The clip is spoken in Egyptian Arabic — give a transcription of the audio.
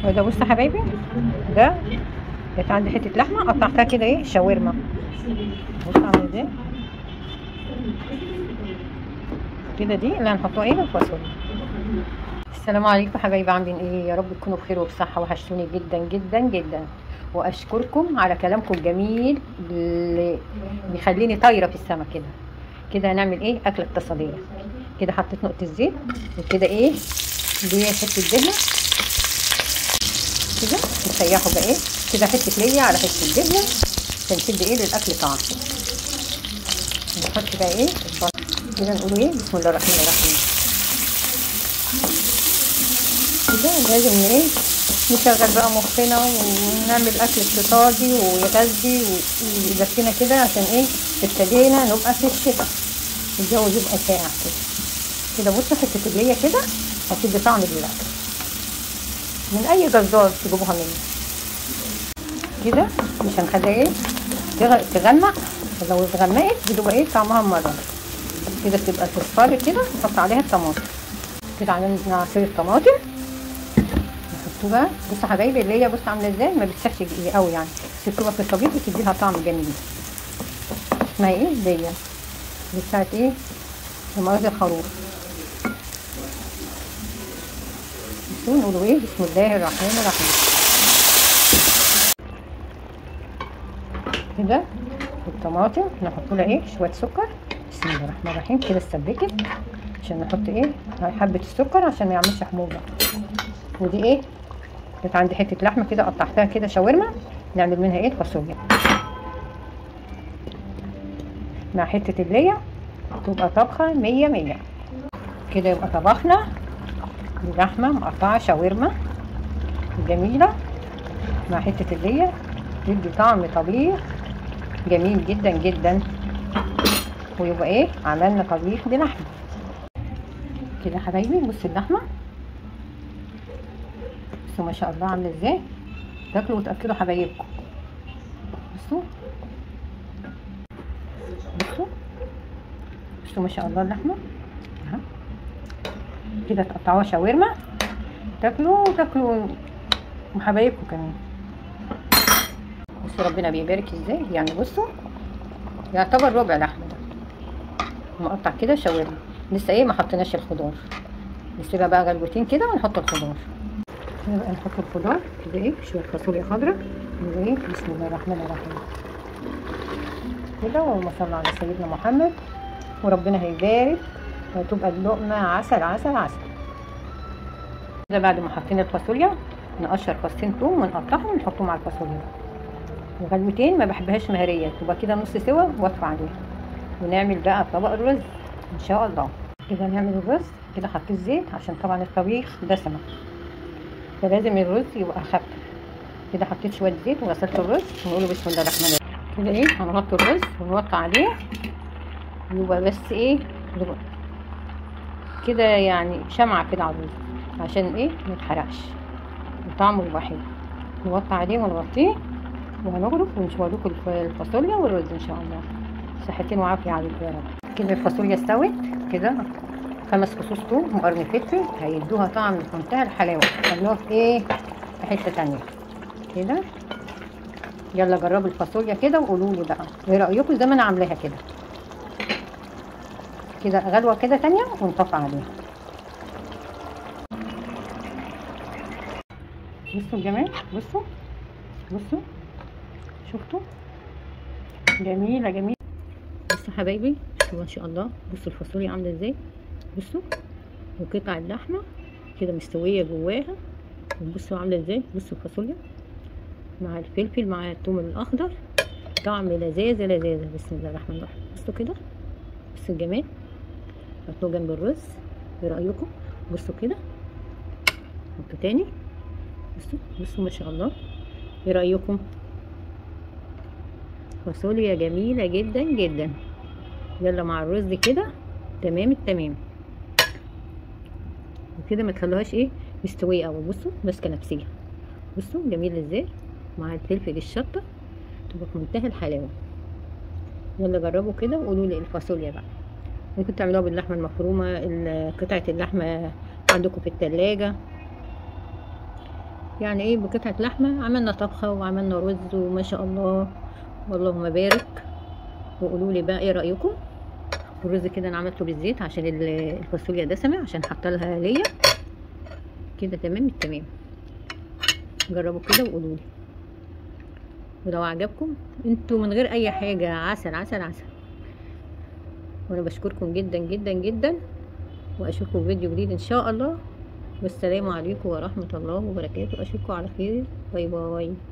وده بص يا حبايبي ده كانت عندي حته لحمه قطعتها كده ايه شاورما بص عامله ازاي كده دي اللي هنحطها ايه الفاصوليا السلام عليكم حبايبي عاملين ايه يا رب تكونوا بخير وبصحه وحشتوني جدا جدا جدا واشكركم على كلامكم الجميل اللي بيخليني طايره في السما كده كده هنعمل ايه اكله اقتصاديه كده حطيت نقطه زيت وكده ايه دي حته دهنه كده نسيحه بقى ايه كده حته ليا على حته دهنه عشان تدي ايه للاكل طعم نحط بقى ايه البصل كده نقول ايه بسم الله الرحمن الرحيم كده لازم ايه نشغل بقى مخنا ونعمل اكل اقتصادي ويغذي ويدفينا كده عشان ايه ابتدينا نبقى في الشتاء الجو يبقى ساقع كده كده بصوا حته اللية كده هتدي طعم للاكل من اي جزار تجيبوها منه كده مش هنخليها ايه تغمق لو اتغمقت بتبقى ايه طعمها مرة كده تبقى تصفر كده نحط عليها الطماطم كده عملنا عصير الطماطم نحطه بقى بصوا حبايبي اللي هي بص عامله ازاي ما بتسخش قوي يعني تكتبها في الطبيخ بتديها طعم جميل اسمها ايه دي دي بتاعت ايه مؤاخذة الخروف بصوا نقولوا ايه بسم الله الرحمن الرحيم كده الطماطم نحط لها ايه شويه سكر بسم الله الرحمن الرحيم كده استبكت عشان نحط ايه حبه السكر عشان ما يعملش حموضه ودي ايه كانت عندي حته لحمه كده قطعتها كده شاورما نعمل منها ايه فاصوليا مع حته اللية تبقى طبخه مية مية كده يبقى طبخنا اللحمه مقطعه شاورما جميله مع حته اللية تدي طعم طبيخ جميل جدا جدا ويبقى ايه عملنا طبيخ بلحمه كده حبايبي بصوا اللحمه بصوا ما شاء الله عامله ازاي تاكلوا وتاكلوا حبايبكم بصوا بصوا بصوا ما شاء الله اللحمه اهي كده تقطعوها شاورما تاكلوا وتاكلوا وحبايبكم كمان بصوا ربنا بيبارك ازاي يعني بصوا يعتبر ربع لحمه ده مقطع كده شاورما لسه ايه ما حطيناش الخضار نسيبها بقى غلوتين كده ونحط الخضار كده بقى نحط الخضار كده ايه شويه فاصوليا خضراء كده ايه بسم الله الرحمن الرحيم كده اللهم صل على سيدنا محمد وربنا هيبارك وتبقى اللقمه عسل عسل عسل كده بعد ما حطينا الفاصوليا نقشر فصين توم ونقطعهم ونحطهم على الفاصوليا وغلوتين ما بحبهاش مهريه تبقى كده نص سوا واطفى عليها ونعمل بقى طبق الرز ان شاء الله كده نعمل الرز كده حطيت زيت عشان طبعا الطبيخ دسمه فلازم الرز يبقى خفيف كده حطيت شويه زيت وغسلت الرز ونقول بسم الله الرحمن الرحيم كده ايه هنغطي الرز ونوطي عليه يبقى بس ايه يبقى كده يعني شمعة كده على الرز عشان ايه ما يتحرقش وطعمه يبقى حلو نوطي عليه ونغطيه وهنغرف ونشوي الفاصوليا والرز ان شاء الله صحتين وعافيه عليكم يا رب كده الفاصوليا استوت كده خمس فصوص توم وقرن فلفل هيدوها طعم في منتهى الحلاوه خلوها في ايه في حته تانية كده يلا جربوا الفاصوليا كده وقولوا لي بقى ايه رايكم زي ما انا عاملاها كده كده غلوه كده تانية ونطفي عليها بصوا الجمال بصوا بصوا شفتوا جميله جميله بصوا حبايبي بصوا ما شاء الله بصوا الفاصوليا عامله ازاي بصوا وقطع اللحمه كده مستويه جواها وبصوا عامله ازاي بصوا الفاصوليا مع الفلفل مع الثوم الاخضر طعم لذاذه لذاذه بسم الله الرحمن الرحيم بصوا كده بصوا الجمال حطوه جنب الرز ايه رايكم بصوا كده حطوا تاني بصوا بصوا ما شاء الله ايه رايكم فاصوليا جميله جدا جدا يلا مع الرز كده تمام التمام وكده ما تخلوهاش ايه مستويه قوي بصوا ماسكه نفسيها بصوا جميل ازاي مع الفلفل الشطه تبقى في منتهى الحلاوه يلا جربوا كده وقولوا لي الفاصوليا بقى ممكن تعملوها باللحمه المفرومه قطعه اللحمه عندكم في التلاجة يعني ايه بقطعة لحمة عملنا طبخة وعملنا رز وما شاء الله واللهم بارك وقولوا لي بقى ايه رأيكم الرز كده انا عملته بالزيت عشان ال- الفاصوليا دسمة عشان حاطه لها ليا كده تمام التمام جربوا كده وقولوا لي ولو عجبكم انتوا من غير اي حاجة عسل عسل عسل وانا بشكركم جدا جدا جدا واشوفكم في فيديو جديد ان شاء الله والسلام عليكم ورحمة الله وبركاته اشوفكم على خير باي باي